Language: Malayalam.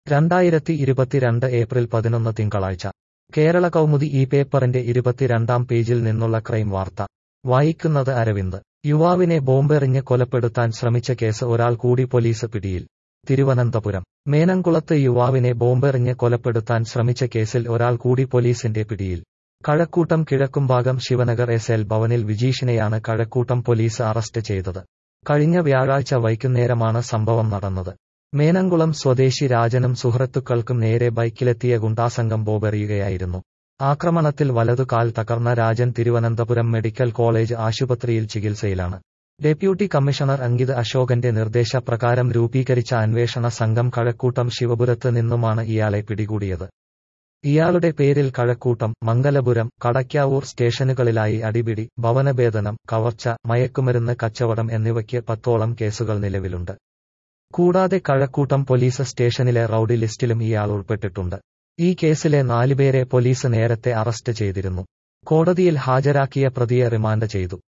രണ്ടായിരത്തി ഇരുപത്തിരണ്ട് ഏപ്രിൽ പതിനൊന്ന് തിങ്കളാഴ്ച കേരള കൗമുദി ഈ പേപ്പറിന്റെ ഇരുപത്തിരണ്ടാം പേജിൽ നിന്നുള്ള ക്രൈം വാർത്ത വായിക്കുന്നത് അരവിന്ദ് യുവാവിനെ ബോംബെറിഞ്ഞ് കൊലപ്പെടുത്താൻ ശ്രമിച്ച കേസ് ഒരാൾ കൂടി പോലീസ് പിടിയിൽ തിരുവനന്തപുരം മേനംകുളത്ത് യുവാവിനെ ബോംബെറിഞ്ഞ് കൊലപ്പെടുത്താൻ ശ്രമിച്ച കേസിൽ ഒരാൾ കൂടി പോലീസിന്റെ പിടിയിൽ കഴക്കൂട്ടം കിഴക്കുംഭാഗം ശിവനഗർ എസ് എൽ ഭവനിൽ വിജീഷിനെയാണ് കഴക്കൂട്ടം പോലീസ് അറസ്റ്റ് ചെയ്തത് കഴിഞ്ഞ വ്യാഴാഴ്ച വൈകുന്നേരമാണ് സംഭവം നടന്നത് മേനംകുളം സ്വദേശി രാജനും സുഹൃത്തുക്കൾക്കും നേരെ ബൈക്കിലെത്തിയ ഗുണ്ടാസംഘം ബോംബെറിയുകയായിരുന്നു ആക്രമണത്തിൽ വലതുകാൽ തകർന്ന രാജൻ തിരുവനന്തപുരം മെഡിക്കൽ കോളേജ് ആശുപത്രിയിൽ ചികിത്സയിലാണ് ഡെപ്യൂട്ടി കമ്മീഷണർ അങ്കിത് അശോകന്റെ നിർദ്ദേശപ്രകാരം രൂപീകരിച്ച അന്വേഷണ സംഘം കഴക്കൂട്ടം ശിവപുരത്ത് നിന്നുമാണ് ഇയാളെ പിടികൂടിയത് ഇയാളുടെ പേരിൽ കഴക്കൂട്ടം മംഗലപുരം കടയ്ക്കാവൂർ സ്റ്റേഷനുകളിലായി അടിപിടി ഭവനഭേദനം കവർച്ച മയക്കുമരുന്ന് കച്ചവടം എന്നിവയ്ക്ക് പത്തോളം കേസുകൾ നിലവിലുണ്ട് കൂടാതെ കഴക്കൂട്ടം പോലീസ് സ്റ്റേഷനിലെ റൌഡി ലിസ്റ്റിലും ഇയാൾ ഉൾപ്പെട്ടിട്ടുണ്ട് ഈ കേസിലെ നാലുപേരെ പോലീസ് നേരത്തെ അറസ്റ്റ് ചെയ്തിരുന്നു കോടതിയിൽ ഹാജരാക്കിയ പ്രതിയെ റിമാൻഡ് ചെയ്തു